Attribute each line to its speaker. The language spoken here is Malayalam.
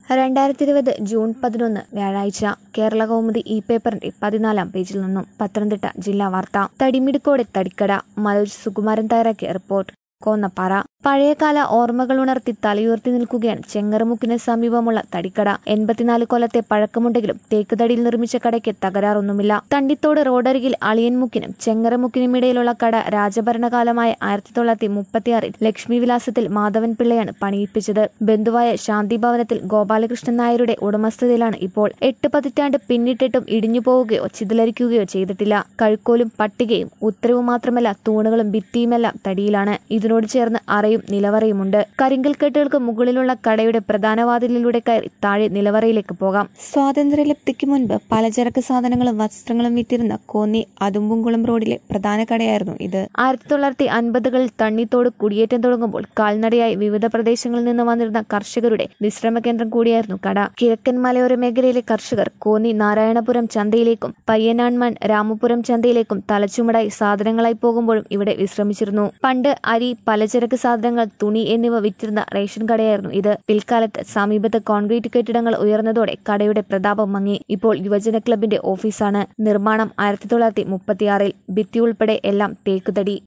Speaker 1: രണ്ടായിരത്തി ഇരുപത് ജൂൺ പതിനൊന്ന് വ്യാഴാഴ്ച കേരള കൗമുദി ഇ പേപ്പറിന്റെ പതിനാലാം പേജിൽ നിന്നും പത്തനംതിട്ട ജില്ലാ വാർത്ത തടിമിടുക്കോടെ തടിക്കട മനോജ് സുകുമാരൻ തയ്യാറാക്കിയ റിപ്പോർട്ട് കോന്നപ്പാറ പഴയകാല ഓർമ്മകൾ ഉണർത്തി തലയുയർത്തി നിൽക്കുകയാണ് ചെങ്ങറമുക്കിന് സമീപമുള്ള തടിക്കട എൺപത്തിനാല് കൊല്ലത്തെ പഴക്കമുണ്ടെങ്കിലും തേക്കുതടിയിൽ നിർമ്മിച്ച കടയ്ക്ക് തകരാറൊന്നുമില്ല തണ്ടിത്തോട് റോഡരികിൽ അളിയൻമുക്കിനും ചെങ്ങറമുക്കിനും ഇടയിലുള്ള കട രാജഭരണകാലമായ ആയിരത്തി തൊള്ളായിരത്തി മുപ്പത്തിയാറിൽ ലക്ഷ്മി വിലാസത്തിൽ മാധവൻ പിള്ളയാണ് പണിയിപ്പിച്ചത് ബന്ധുവായ ശാന്തി ഭവനത്തിൽ ഗോപാലകൃഷ്ണൻ നായരുടെ ഉടമസ്ഥതയിലാണ് ഇപ്പോൾ എട്ട് പതിറ്റാണ്ട് പിന്നിട്ടിട്ടും ഇടിഞ്ഞു പോവുകയോ ചിതലരിക്കുകയോ ചെയ്തിട്ടില്ല കഴുക്കോലും പട്ടികയും ഉത്തരവും മാത്രമല്ല തൂണുകളും ഭിത്തിയുമെല്ലാം തടിയിലാണ് ഇതിനോട് ചേർന്ന് അറയും നിലവറയുമുണ്ട് കരിങ്കൽ കെട്ടുകൾക്ക് മുകളിലുള്ള കടയുടെ പ്രധാന വാതിലിലൂടെ കയറി താഴെ നിലവറയിലേക്ക് പോകാം സ്വാതന്ത്ര്യലബ്ധിക്ക് മുൻപ് പലചരക്ക് സാധനങ്ങളും വസ്ത്രങ്ങളും വിറ്റിരുന്ന കോന്നി അതുമ്പുംകുളം റോഡിലെ പ്രധാന കടയായിരുന്നു ഇത് ആയിരത്തി തൊള്ളായിരത്തി അൻപതുകളിൽ തണ്ണിത്തോട് കുടിയേറ്റം തുടങ്ങുമ്പോൾ കാൽനടയായി വിവിധ പ്രദേശങ്ങളിൽ നിന്ന് വന്നിരുന്ന കർഷകരുടെ വിശ്രമ കേന്ദ്രം കൂടിയായിരുന്നു കട കിഴക്കൻ മലയോര മേഖലയിലെ കർഷകർ കോന്നി നാരായണപുരം ചന്തയിലേക്കും പയ്യനാൺമൺ രാമപുരം ചന്തയിലേക്കും തലച്ചുമടായി സാധനങ്ങളായി പോകുമ്പോഴും ഇവിടെ വിശ്രമിച്ചിരുന്നു പണ്ട് അരി പലചരക്ക് സാധനങ്ങൾ തുണി എന്നിവ വിറ്റിരുന്ന റേഷൻ കടയായിരുന്നു ഇത് പിൽക്കാലത്ത് സമീപത്ത് കോൺക്രീറ്റ് കെട്ടിടങ്ങൾ ഉയർന്നതോടെ കടയുടെ പ്രതാപം മങ്ങി ഇപ്പോൾ യുവജന ക്ലബിന്റെ ഓഫീസാണ് നിർമ്മാണം ആയിരത്തി തൊള്ളായിരത്തി മുപ്പത്തിയാറിൽ ഭിത്തി ഉൾപ്പെടെ എല്ലാം തേക്കുതടി